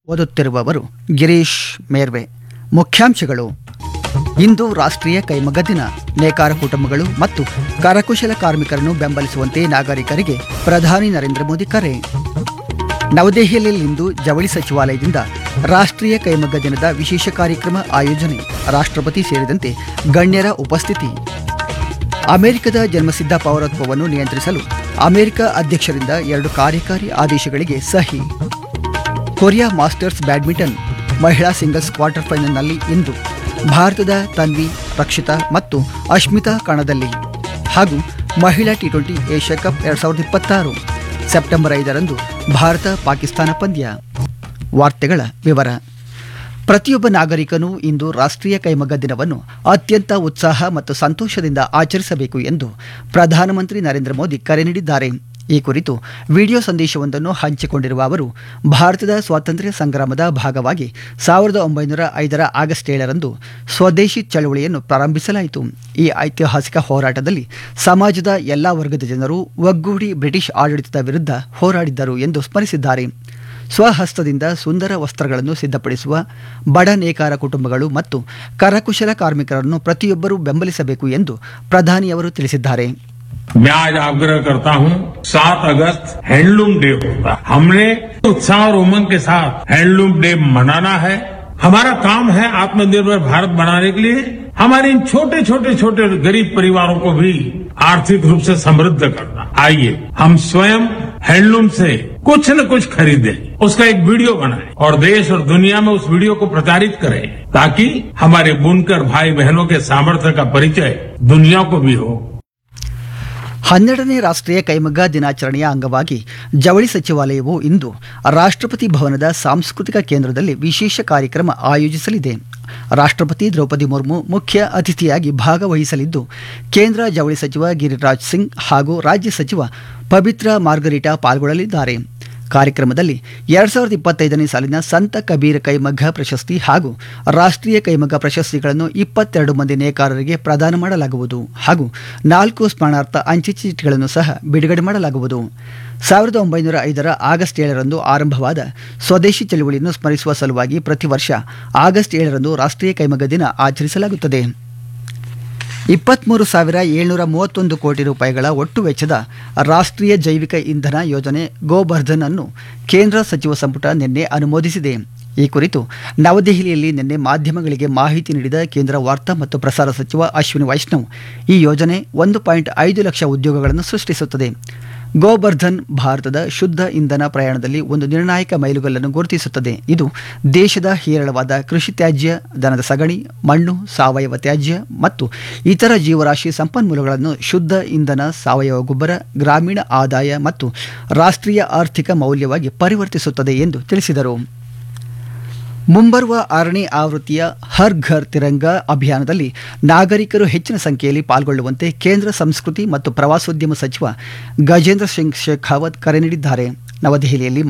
ಓದುತ್ತಿರುವವರು ಗಿರೀಶ್ ಮೇರ್ವೆ ಮುಖ್ಯಾಂಶಗಳು ಇಂದು ರಾಷ್ಟ್ರೀಯ ಕೈಮಗ್ಗ ದಿನ ನೇಕಾರ ಕುಟುಂಬಗಳು ಮತ್ತು ಕರಕುಶಲ ಕಾರ್ಮಿಕರನ್ನು ಬೆಂಬಲಿಸುವಂತೆ ನಾಗರಿಕರಿಗೆ ಪ್ರಧಾನಿ ನರೇಂದ್ರ ಮೋದಿ ಕರೆ ನವದೆಹಲಿಯಲ್ಲಿಂದು ಜವಳಿ ಸಚಿವಾಲಯದಿಂದ ರಾಷ್ಟ್ರೀಯ ಕೈಮಗ್ಗ ದಿನದ ವಿಶೇಷ ಕಾರ್ಯಕ್ರಮ ಆಯೋಜನೆ ರಾಷ್ಟ್ರಪತಿ ಸೇರಿದಂತೆ ಗಣ್ಯರ ಉಪಸ್ಥಿತಿ ಅಮೆರಿಕದ ಜನ್ಮಸಿದ್ಧ ಪೌರತ್ವವನ್ನು ನಿಯಂತ್ರಿಸಲು ಅಮೆರಿಕ ಅಧ್ಯಕ್ಷರಿಂದ ಎರಡು ಕಾರ್ಯಕಾರಿ ಆದೇಶಗಳಿಗೆ ಸಹಿ ಕೊರಿಯಾ ಮಾಸ್ಟರ್ಸ್ ಬ್ಯಾಡ್ಮಿಂಟನ್ ಮಹಿಳಾ ಸಿಂಗಲ್ಸ್ ಕ್ವಾರ್ಟರ್ ಫೈನಲ್ನಲ್ಲಿ ಇಂದು ಭಾರತದ ತನ್ವಿ ರಕ್ಷಿತಾ ಮತ್ತು ಅಶ್ಮಿತಾ ಕಣದಲ್ಲಿ ಹಾಗೂ ಮಹಿಳಾ ಟಿ ಟ್ವೆಂಟಿ ಏಷ್ಯಾ ಕಪ್ ಎರಡು ಸಾವಿರದ ಇಪ್ಪತ್ತಾರು ಸೆಪ್ಟೆಂಬರ್ ಐದರಂದು ಭಾರತ ಪಾಕಿಸ್ತಾನ ಪಂದ್ಯ ವಾರ್ತೆಗಳ ವಿವರ ಪ್ರತಿಯೊಬ್ಬ ನಾಗರಿಕನೂ ಇಂದು ರಾಷ್ಟ್ರೀಯ ಕೈಮಗ್ಗ ದಿನವನ್ನು ಅತ್ಯಂತ ಉತ್ಸಾಹ ಮತ್ತು ಸಂತೋಷದಿಂದ ಆಚರಿಸಬೇಕು ಎಂದು ಪ್ರಧಾನಮಂತ್ರಿ ನರೇಂದ್ರ ಮೋದಿ ಕರೆ ನೀಡಿದ್ದಾರೆ ಈ ಕುರಿತು ವಿಡಿಯೋ ಸಂದೇಶವೊಂದನ್ನು ಹಂಚಿಕೊಂಡಿರುವ ಅವರು ಭಾರತದ ಸ್ವಾತಂತ್ರ್ಯ ಸಂಗ್ರಾಮದ ಭಾಗವಾಗಿ ಸಾವಿರದ ಒಂಬೈನೂರ ಐದರ ಆಗಸ್ಟ್ ಏಳರಂದು ಸ್ವದೇಶಿ ಚಳವಳಿಯನ್ನು ಪ್ರಾರಂಭಿಸಲಾಯಿತು ಈ ಐತಿಹಾಸಿಕ ಹೋರಾಟದಲ್ಲಿ ಸಮಾಜದ ಎಲ್ಲಾ ವರ್ಗದ ಜನರು ಒಗ್ಗೂಡಿ ಬ್ರಿಟಿಷ್ ಆಡಳಿತದ ವಿರುದ್ಧ ಹೋರಾಡಿದ್ದರು ಎಂದು ಸ್ಮರಿಸಿದ್ದಾರೆ ಸ್ವಹಸ್ತದಿಂದ ಸುಂದರ ವಸ್ತ್ರಗಳನ್ನು ಸಿದ್ಧಪಡಿಸುವ ಬಡ ನೇಕಾರ ಕುಟುಂಬಗಳು ಮತ್ತು ಕರಕುಶಲ ಕಾರ್ಮಿಕರನ್ನು ಪ್ರತಿಯೊಬ್ಬರೂ ಬೆಂಬಲಿಸಬೇಕು ಎಂದು ಪ್ರಧಾನಿಯವರು ತಿಳಿಸಿದ್ದಾರೆ मैं आज आग्रह करता हूं सात अगस्त हैंडलूम डे होता है हमने उत्साह और उमंग के साथ हैंडलूम डे मनाना है हमारा काम है आत्मनिर्भर भारत बनाने के लिए हमारे इन छोटे छोटे छोटे गरीब परिवारों को भी आर्थिक रूप से समृद्ध करना आइए हम स्वयं हैंडलूम से कुछ न कुछ खरीदें उसका एक वीडियो बनाएं और देश और दुनिया में उस वीडियो को प्रचारित करें ताकि हमारे बुनकर भाई बहनों के सामर्थ्य का परिचय दुनिया को भी हो ಹನ್ನೆರಡನೇ ರಾಷ್ಟ್ರೀಯ ಕೈಮಗ್ಗ ದಿನಾಚರಣೆಯ ಅಂಗವಾಗಿ ಜವಳಿ ಸಚಿವಾಲಯವು ಇಂದು ರಾಷ್ಟ್ರಪತಿ ಭವನದ ಸಾಂಸ್ಕೃತಿಕ ಕೇಂದ್ರದಲ್ಲಿ ವಿಶೇಷ ಕಾರ್ಯಕ್ರಮ ಆಯೋಜಿಸಲಿದೆ ರಾಷ್ಟ್ರಪತಿ ದ್ರೌಪದಿ ಮುರ್ಮು ಮುಖ್ಯ ಅತಿಥಿಯಾಗಿ ಭಾಗವಹಿಸಲಿದ್ದು ಕೇಂದ್ರ ಜವಳಿ ಸಚಿವ ಗಿರಿರಾಜ್ ಸಿಂಗ್ ಹಾಗೂ ರಾಜ್ಯ ಸಚಿವ ಪವಿತ್ರ ಮಾರ್ಗರಿಟಾ ಪಾಲ್ಗೊಳ್ಳಲಿದ್ದಾರೆ ಕಾರ್ಯಕ್ರಮದಲ್ಲಿ ಎರಡ್ ಸಾವಿರದ ಇಪ್ಪತ್ತೈದನೇ ಸಾಲಿನ ಸಂತ ಕಬೀರ್ ಕೈಮಗ್ಗ ಪ್ರಶಸ್ತಿ ಹಾಗೂ ರಾಷ್ಟ್ರೀಯ ಕೈಮಗ್ಗ ಪ್ರಶಸ್ತಿಗಳನ್ನು ಇಪ್ಪತ್ತೆರಡು ಮಂದಿ ನೇಕಾರರಿಗೆ ಪ್ರದಾನ ಮಾಡಲಾಗುವುದು ಹಾಗೂ ನಾಲ್ಕು ಸ್ಮರಣಾರ್ಥ ಅಂಚೆ ಚೀಟಿಗಳನ್ನು ಸಹ ಬಿಡುಗಡೆ ಮಾಡಲಾಗುವುದು ಸಾವಿರದ ಒಂಬೈನೂರ ಐದರ ಆಗಸ್ಟ್ ಏಳರಂದು ಆರಂಭವಾದ ಸ್ವದೇಶಿ ಚಳುವಳಿಯನ್ನು ಸ್ಮರಿಸುವ ಸಲುವಾಗಿ ಪ್ರತಿ ವರ್ಷ ಆಗಸ್ಟ್ ಏಳರಂದು ರಾಷ್ಟ್ರೀಯ ಕೈಮಗ್ಗ ದಿನ ಆಚರಿಸಲಾಗುತ್ತದೆ ಇಪ್ಪತ್ಮೂರು ಸಾವಿರ ಏಳ್ನೂರ ಮೂವತ್ತೊಂದು ಕೋಟಿ ರೂಪಾಯಿಗಳ ಒಟ್ಟು ವೆಚ್ಚದ ರಾಷ್ಟ್ರೀಯ ಜೈವಿಕ ಇಂಧನ ಯೋಜನೆ ಗೋಬರ್ಧನ್ ಅನ್ನು ಕೇಂದ್ರ ಸಚಿವ ಸಂಪುಟ ನಿನ್ನೆ ಅನುಮೋದಿಸಿದೆ ಈ ಕುರಿತು ನವದೆಹಲಿಯಲ್ಲಿ ನಿನ್ನೆ ಮಾಧ್ಯಮಗಳಿಗೆ ಮಾಹಿತಿ ನೀಡಿದ ಕೇಂದ್ರ ವಾರ್ತಾ ಮತ್ತು ಪ್ರಸಾರ ಸಚಿವ ಅಶ್ವಿನಿ ವೈಷ್ಣವ್ ಈ ಯೋಜನೆ ಒಂದು ಪಾಯಿಂಟ್ ಐದು ಲಕ್ಷ ಉದ್ಯೋಗಗಳನ್ನು ಸೃಷ್ಟಿಸುತ್ತದೆ ಗೋಬರ್ಧನ್ ಭಾರತದ ಶುದ್ಧ ಇಂಧನ ಪ್ರಯಾಣದಲ್ಲಿ ಒಂದು ನಿರ್ಣಾಯಕ ಮೈಲುಗಲ್ಲನ್ನು ಗುರುತಿಸುತ್ತದೆ ಇದು ದೇಶದ ಹೇರಳವಾದ ಕೃಷಿ ತ್ಯಾಜ್ಯ ದನದ ಸಗಣಿ ಮಣ್ಣು ಸಾವಯವ ತ್ಯಾಜ್ಯ ಮತ್ತು ಇತರ ಜೀವರಾಶಿ ಸಂಪನ್ಮೂಲಗಳನ್ನು ಶುದ್ಧ ಇಂಧನ ಸಾವಯವ ಗೊಬ್ಬರ ಗ್ರಾಮೀಣ ಆದಾಯ ಮತ್ತು ರಾಷ್ಟ್ರೀಯ ಆರ್ಥಿಕ ಮೌಲ್ಯವಾಗಿ ಪರಿವರ್ತಿಸುತ್ತದೆ ಎಂದು ತಿಳಿಸಿದರು ಮುಂಬರುವ ಆರನೇ ಆವೃತ್ತಿಯ ಹರ್ ಘರ್ ತಿರಂಗ ಅಭಿಯಾನದಲ್ಲಿ ನಾಗರಿಕರು ಹೆಚ್ಚಿನ ಸಂಖ್ಯೆಯಲ್ಲಿ ಪಾಲ್ಗೊಳ್ಳುವಂತೆ ಕೇಂದ್ರ ಸಂಸ್ಕೃತಿ ಮತ್ತು ಪ್ರವಾಸೋದ್ಯಮ ಸಚಿವ ಗಜೇಂದ್ರ ಸಿಂಗ್ ಶೇಖಾವತ್ ಕರೆ ನೀಡಿದ್ದಾರೆ ನವದೆಹಲಿಯಲ್ಲಿ